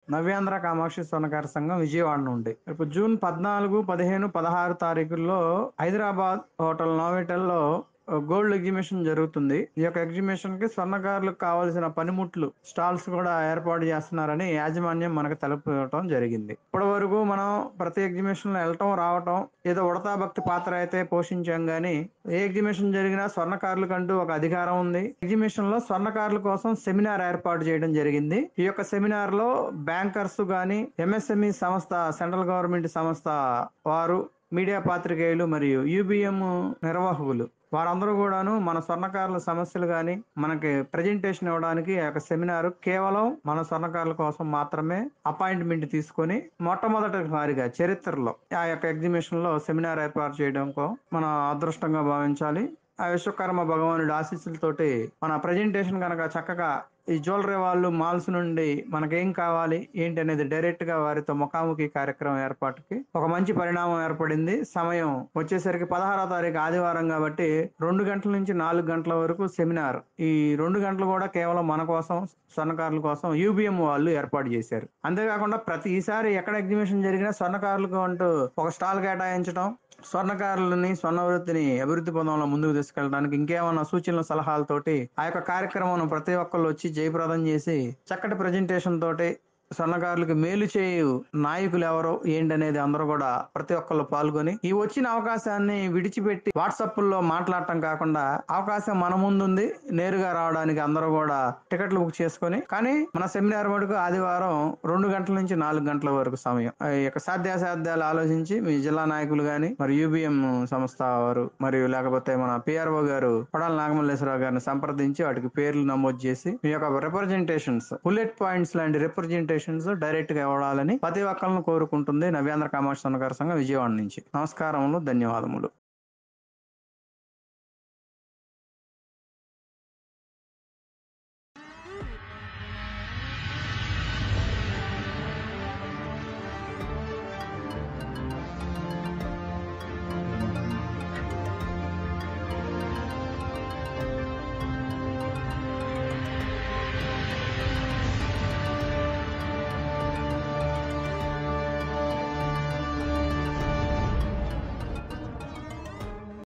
నవ్యాంధ్ర కామాక్షి స్వర్ణకార సంఘం విజయవాడ నుండి ఇప్పుడు జూన్ పద్నాలుగు పదిహేను పదహారు తారీఖుల్లో హైదరాబాద్ హోటల్ నోవెటల్లో గోల్డ్ ఎగ్జిబిషన్ జరుగుతుంది ఈ యొక్క ఎగ్జిబిషన్ కి స్వర్ణకారులకు కావాల్సిన పనిముట్లు స్టాల్స్ కూడా ఏర్పాటు చేస్తున్నారని యాజమాన్యం మనకు తెలుపడం జరిగింది ఇప్పటి వరకు మనం ప్రతి ఎగ్జిబిషన్ లో వెళ్ళటం రావటం ఏదో ఉడతా భక్తి పాత్ర అయితే పోషించాం గానీ ఏ ఎగ్జిబిషన్ జరిగినా స్వర్ణకారులకంటూ ఒక అధికారం ఉంది ఎగ్జిబిషన్ లో స్వర్ణకారుల కోసం సెమినార్ ఏర్పాటు చేయడం జరిగింది ఈ యొక్క సెమినార్ లో బ్యాంకర్స్ గాని ఎంఎస్ఎంఈ సంస్థ సెంట్రల్ గవర్నమెంట్ సంస్థ వారు మీడియా పాత్రికేయులు మరియు యూబిఎం నిర్వాహకులు వారందరూ కూడాను మన స్వర్ణకారుల సమస్యలు గాని మనకి ప్రజెంటేషన్ ఇవ్వడానికి ఆ యొక్క సెమినార్ కేవలం మన స్వర్ణకారుల కోసం మాత్రమే అపాయింట్మెంట్ తీసుకొని మొట్టమొదటిసారిగా చరిత్రలో ఆ యొక్క ఎగ్జిబిషన్ లో సెమినార్ ఏర్పాటు చేయడం మన అదృష్టంగా భావించాలి ఆ విశ్వకర్మ భగవానుడి ఆశీస్సులతోటి మన ప్రజెంటేషన్ కనుక చక్కగా ఈ జ్యువెలరీ వాళ్ళు మాల్స్ నుండి మనకేం కావాలి ఏంటి అనేది డైరెక్ట్ గా వారితో ముఖాముఖి కార్యక్రమం ఏర్పాటుకి ఒక మంచి పరిణామం ఏర్పడింది సమయం వచ్చేసరికి పదహారో తారీఖు ఆదివారం కాబట్టి రెండు గంటల నుంచి నాలుగు గంటల వరకు సెమినార్ ఈ రెండు గంటలు కూడా కేవలం మన కోసం స్వర్ణకారుల కోసం యూబిఎం వాళ్ళు ఏర్పాటు చేశారు అంతేకాకుండా ప్రతి ఈసారి ఎక్కడ ఎగ్జిబిషన్ జరిగినా స్వర్ణకారులకు అంటూ ఒక స్టాల్ కేటాయించడం స్వర్ణకారులని స్వర్ణ వృత్తిని అభివృద్ధి పదంలో ముందుకు తీసుకెళ్ళడానికి ఇంకేమన్నా సూచనల సలహాలతోటి ఆ యొక్క కార్యక్రమం ప్రతి ఒక్కళ్ళు వచ్చి జయప్రదం చేసి చక్కటి ప్రజెంటేషన్ తోటి స్వర్ణకారులకు మేలు చేయు నాయకులు ఎవరో ఏంటనేది అందరూ కూడా ప్రతి ఒక్కళ్ళు పాల్గొని ఈ వచ్చిన అవకాశాన్ని విడిచిపెట్టి వాట్సాప్ లో మాట్లాడటం కాకుండా అవకాశం మన ముందుంది నేరుగా రావడానికి అందరూ కూడా టికెట్లు బుక్ చేసుకొని కానీ మన సెమినార్ మటుకు ఆదివారం రెండు గంటల నుంచి నాలుగు గంటల వరకు సమయం ఈ యొక్క సాధ్యాసాధ్యాలు ఆలోచించి మీ జిల్లా నాయకులు గాని మరి యూబిఎం సంస్థ వారు మరియు లేకపోతే మన పిఆర్ఓ గారు కొడాల నాగమల్లేశ్వరరావు గారిని సంప్రదించి వాటికి పేర్లు నమోదు చేసి మీ యొక్క రిప్రజెంటేషన్స్ బుల్లెట్ పాయింట్స్ లాంటి రిప్రజెంటేషన్స్ డైరెక్ట్ గా ఇవ్వాలని ప్రతి ఒక్కరిని కోరుకుంటుంది నవ్యాంధ్ర కామాక్షి గారి సంఘం విజయవాడ నుంచి నమస్కారములు ధన్యవాదములు